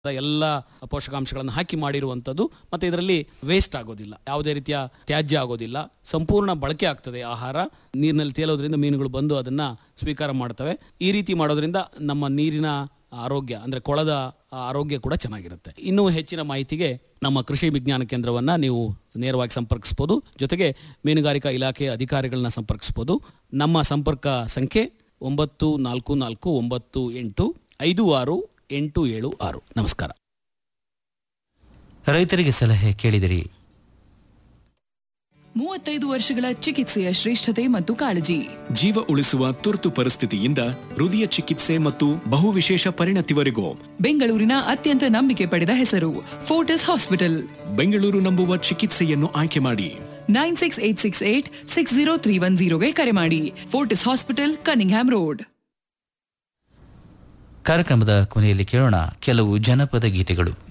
ಎಲ್ಲ ಪೋಷಕಾಂಶಗಳನ್ನು ಹಾಕಿ ಮಾಡಿರುವಂಥದ್ದು ಮತ್ತೆ ಇದರಲ್ಲಿ ವೇಸ್ಟ್ ಆಗೋದಿಲ್ಲ ಯಾವುದೇ ರೀತಿಯ ತ್ಯಾಜ್ಯ ಆಗೋದಿಲ್ಲ ಸಂಪೂರ್ಣ ಬಳಕೆ ಆಗ್ತದೆ ಆಹಾರ ನೀರಿನಲ್ಲಿ ತೇಲೋದ್ರಿಂದ ಮೀನುಗಳು ಬಂದು ಅದನ್ನ ಸ್ವೀಕಾರ ಮಾಡ್ತವೆ ಈ ರೀತಿ ಮಾಡೋದ್ರಿಂದ ನಮ್ಮ ನೀರಿನ ಆರೋಗ್ಯ ಅಂದ್ರೆ ಕೊಳದ ಆರೋಗ್ಯ ಕೂಡ ಚೆನ್ನಾಗಿರುತ್ತೆ ಇನ್ನೂ ಹೆಚ್ಚಿನ ಮಾಹಿತಿಗೆ ನಮ್ಮ ಕೃಷಿ ವಿಜ್ಞಾನ ಕೇಂದ್ರವನ್ನ ನೀವು ನೇರವಾಗಿ ಸಂಪರ್ಕಿಸಬಹುದು ಜೊತೆಗೆ ಮೀನುಗಾರಿಕಾ ಇಲಾಖೆ ಅಧಿಕಾರಿಗಳನ್ನ ಸಂಪರ್ಕಿಸಬಹುದು ನಮ್ಮ ಸಂಪರ್ಕ ಸಂಖ್ಯೆ ಒಂಬತ್ತು ನಾಲ್ಕು ನಾಲ್ಕು ಒಂಬತ್ತು ಎಂಟು ಐದು ಆರು ಎಂಟು ಏಳು ಆರು ನಮಸ್ಕಾರ ರೈತರಿಗೆ ಸಲಹೆ ಕೇಳಿದಿರಿ ಮೂವತ್ತೈದು ವರ್ಷಗಳ ಚಿಕಿತ್ಸೆಯ ಶ್ರೇಷ್ಠತೆ ಮತ್ತು ಕಾಳಜಿ ಜೀವ ಉಳಿಸುವ ತುರ್ತು ಪರಿಸ್ಥಿತಿಯಿಂದ ಹೃದಯ ಚಿಕಿತ್ಸೆ ಮತ್ತು ಬಹುವಿಶೇಷ ಪರಿಣತಿವರೆಗೂ ಬೆಂಗಳೂರಿನ ಅತ್ಯಂತ ನಂಬಿಕೆ ಪಡೆದ ಹೆಸರು ಫೋರ್ಟಿಸ್ ಹಾಸ್ಪಿಟಲ್ ಬೆಂಗಳೂರು ನಂಬುವ ಚಿಕಿತ್ಸೆಯನ್ನು ಆಯ್ಕೆ ಮಾಡಿ nine six eight six eight six zero three one ಜೀರೋಗೆ ಕರೆ ಮಾಡಿ ಫೋರ್ಟಿಸ್ ಹಾಸ್ಪಿಟಲ್ ಕನಿಂಗ್ಹ್ಯಾಮ್ ರೋಡ್ ಕಾರ್ಯಕ್ರಮದ ಕೊನೆಯಲ್ಲಿ ಕೇಳೋಣ ಕೆಲವು ಜನಪದ ಗೀತೆಗಳು